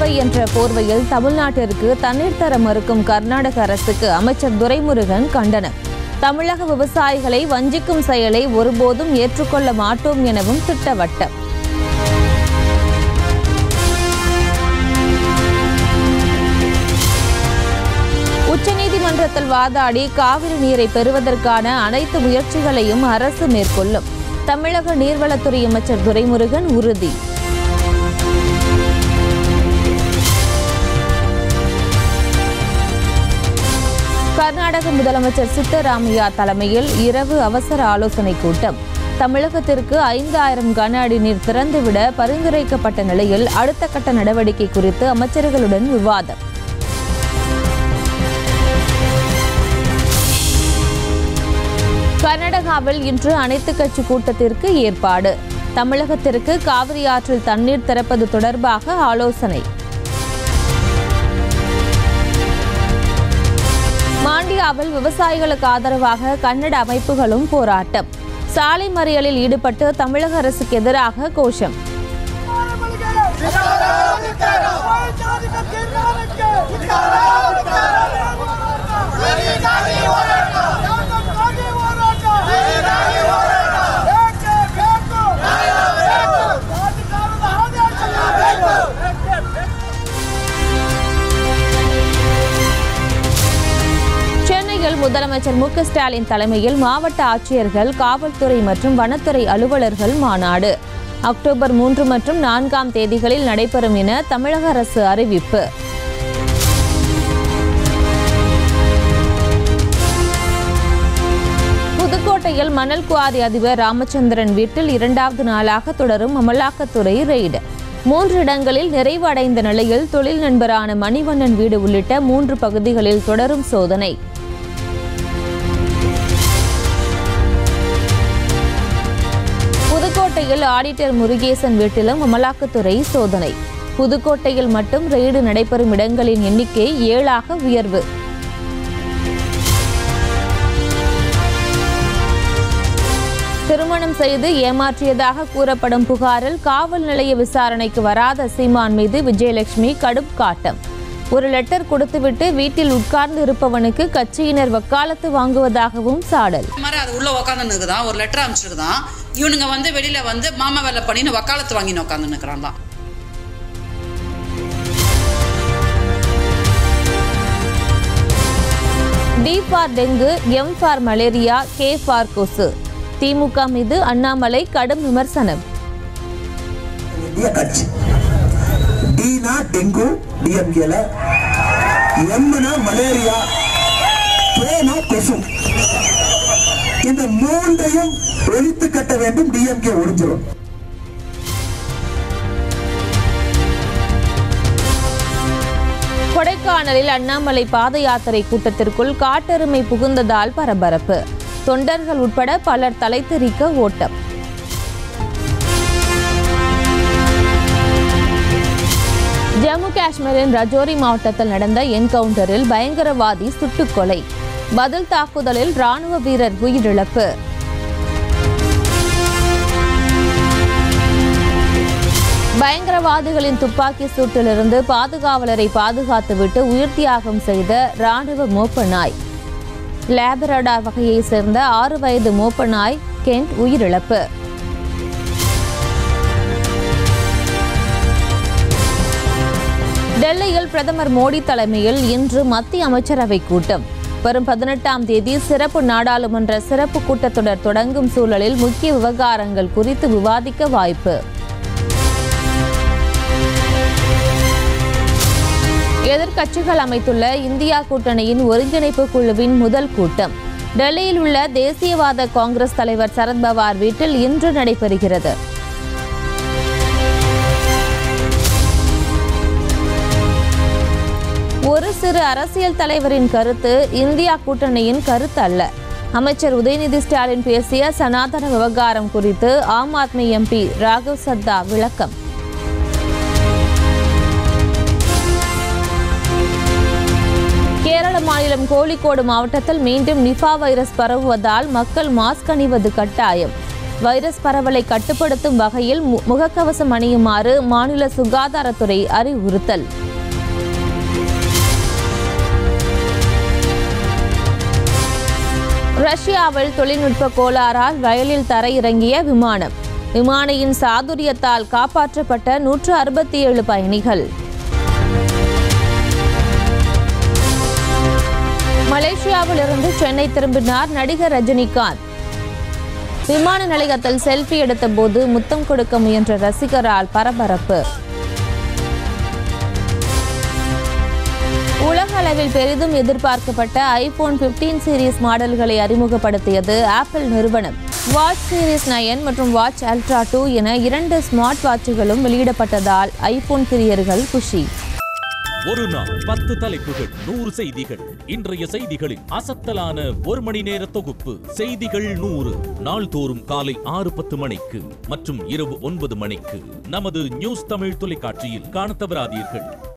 கால்வாய் என்ற போர்வையில் தமிழ்நாட்டிற்கு தண்ணீர் தர மறுக்கும் கர்நாடக அரசுக்கு அமைச்சர் துரைமுருகன் கண்டனம் தமிழக விவசாயிகளை வஞ்சிக்கும் செயலை ஒருபோதும் ஏற்றுக்கொள்ள மாட்டோம் எனவும் திட்டவட்டம் உச்சநீதிமன்றத்தில் வாதாடி காவிரி நீரை பெறுவதற்கான அனைத்து முயற்சிகளையும் அரசு மேற்கொள்ளும் தமிழக நீர்வளத்துறை அமைச்சர் துரைமுருகன் உறுதி கர்நாடக முதலமைச்சர் சித்தராமையா தலைமையில் இரவு அவசர ஆலோசனைக் கூட்டம் தமிழகத்திற்கு ஐந்தாயிரம் கன அடி நீர் திறந்துவிட பரிந்துரைக்கப்பட்ட நிலையில் அடுத்த கட்ட நடவடிக்கை குறித்து அமைச்சர்களுடன் விவாதம் கர்நாடகாவில் இன்று அனைத்துக் கட்சி கூட்டத்திற்கு ஏற்பாடு தமிழகத்திற்கு காவிரி ஆற்றில் தண்ணீர் திறப்பது தொடர்பாக ஆலோசனை மாண்டியாவில் விவசாயிகளுக்கு ஆதரவாக கன்னட அமைப்புகளும் போராட்டம் சாலை மறியலில் ஈடுபட்டு தமிழக அரசுக்கு எதிராக கோஷம் சென்னையில் முதலமைச்சர் மு க ஸ்டாலின் தலைமையில் மாவட்ட ஆட்சியர்கள் காவல்துறை மற்றும் வனத்துறை அலுவலர்கள் மாநாடு அக்டோபர் மூன்று மற்றும் நான்காம் தேதிகளில் நடைபெறும் என தமிழக அரசு அறிவிப்பு புதுக்கோட்டையில் மணல் குவாரி அதிபர் ராமச்சந்திரன் வீட்டில் இரண்டாவது நாளாக தொடரும் அமலாக்கத்துறை ரெய்டு மூன்று இடங்களில் நிறைவு அடைந்த நிலையில் தொழில் நண்பரான மணிவண்ணன் வீடு உள்ளிட்ட மூன்று பகுதிகளில் தொடரும் சோதனை புதுக்கோட்டையில் ஆடிட்டர் முருகேசன் வீட்டிலும் அமலாக்கத்துறை சோதனை புதுக்கோட்டையில் மட்டும் ரெய்டு நடைபெறும் இடங்களின் எண்ணிக்கை ஏழாக உயர்வு திருமணம் செய்து ஏமாற்றியதாக கூறப்படும் புகாரில் காவல் நிலைய விசாரணைக்கு வராத சீமான் மீது விஜயலட்சுமி கடும் காட்டம் ஒரு லெட்டர் கொடுத்துவிட்டு வீட்டில் உட்கார்ந்து இருப்பவனுக்கு கட்சியினர் வக்காலத்து வாங்குவதாகவும் சாடல் இந்த மாதிரி அது உள்ள உட்காந்துருக்குதான் ஒரு லெட்டர் அனுப்பிச்சிருக்குதான் இவனுங்க வந்து வெளியில வந்து மாமா வேலை பண்ணின்னு வக்காலத்து வாங்கின்னு உட்காந்து நிற்கிறான்லாம் D for dengue M for malaria K for கொசு திமுக மீது அண்ணாமலை கடும் விமர்சனம் இந்திய கட்சி டீனா டெங்கு டிஎம்கேல எம்னா மலேரியா கேனா கொசு இந்த மூன்றையும் ஒழித்து கட்ட வேண்டும் டிஎம்கே ஒழிஞ்சிடும் கொடைக்கானலில் அண்ணாமலை பாத யாத்திரை கூட்டத்திற்குள் காட்டெருமை புகுந்ததால் பரபரப்பு தொண்டர்கள் உட்பட பலர் தலைத்தெறிக்க ஓட்டம் ஜம்மு காஷ்மீரின் ரஜோரி மாவட்டத்தில் நடந்த என்கவுண்டரில் பயங்கரவாதி சுட்டுக் கொலை பதில் தாக்குதலில் ராணுவ வீரர் உயிரிழப்பு பயங்கரவாதிகளின் துப்பாக்கி சூட்டிலிருந்து பாதுகாவலரை பாதுகாத்துவிட்டு உயிர் தியாகம் செய்த ராணுவ மோப்ப நாய் லேபரடார் வகையைச் சேர்ந்த ஆறு வயது மோப்ப நாய் கென்ட் உயிரிழப்பு டெல்லியில் பிரதமர் மோடி தலைமையில் இன்று மத்திய அமைச்சரவை கூட்டம் வரும் பதினெட்டாம் தேதி சிறப்பு நாடாளுமன்ற சிறப்பு கூட்டத்தொடர் தொடங்கும் சூழலில் முக்கிய விவகாரங்கள் குறித்து விவாதிக்க வாய்ப்பு எதிர்க்கட்சிகள் அமைத்துள்ள இந்தியா கூட்டணியின் ஒருங்கிணைப்பு குழுவின் முதல் கூட்டம் டெல்லியில் உள்ள தேசியவாத காங்கிரஸ் தலைவர் சரத்பவார் வீட்டில் இன்று நடைபெறுகிறது ஒரு சிறு அரசியல் தலைவரின் கருத்து இந்தியா கூட்டணியின் கருத்து அல்ல அமைச்சர் உதயநிதி ஸ்டாலின் பேசிய சனாதன விவகாரம் குறித்து ஆம் ஆத்மி எம்பி ராகவ் சத்தா விளக்கம் கேரள மாநிலம் கோழிக்கோடு மாவட்டத்தில் மீண்டும் நிபா வைரஸ் பரவுவதால் மக்கள் மாஸ்க் அணிவது கட்டாயம் வைரஸ் பரவலை கட்டுப்படுத்தும் வகையில் மு- முகக்கவசம் அணியுமாறு மாநில சுகாதாரத்துறை அறிவுறுத்தல் ரஷ்யாவில் தொழில்நுட்ப கோளாறால் வயலில் தரையிறங்கிய விமானம் விமானியின் சாதுரியத்தால் காப்பாற்றப்பட்ட நூற்று அறுபத்தி ஏழு பயணிகள் மலேசியாவில் இருந்து சென்னை திரும்பினார் நடிகர் ரஜினிகாந்த் விமான நிலையத்தில் செல்ஃபி எடுத்தபோது முத்தம் கொடுக்க முயன்ற ரசிகரால் பரபரப்பு உலக அளவில் பெரிதும் எதிர்பார்க்கப்பட்ட ஐபோன் 15 சீரிஸ் மாடல்களை அறிமுகப்படுத்தியது ஆப்பிள் நிறுவனம் வாட்ச் சீரிஸ் நயன் மற்றும் வாட்ச் அல்ட்ரா டூ என இரண்டு ஸ்மார்ட் வாட்சுகளும் வெளியிடப்பட்டதால் ஐபோன் பிரியர்கள் குஷி ஒரு நாள் பத்து தலைப்புகள் நூறு செய்திகள் இன்றைய செய்திகளின் அசத்தலான ஒரு மணி நேர தொகுப்பு செய்திகள் நூறு நாள்தோறும் காலை ஆறு பத்து மணிக்கு மற்றும் இரவு ஒன்பது மணிக்கு நமது நியூஸ் தமிழ் தொலைக்காட்சியில் காணத் தவறாதீர்கள்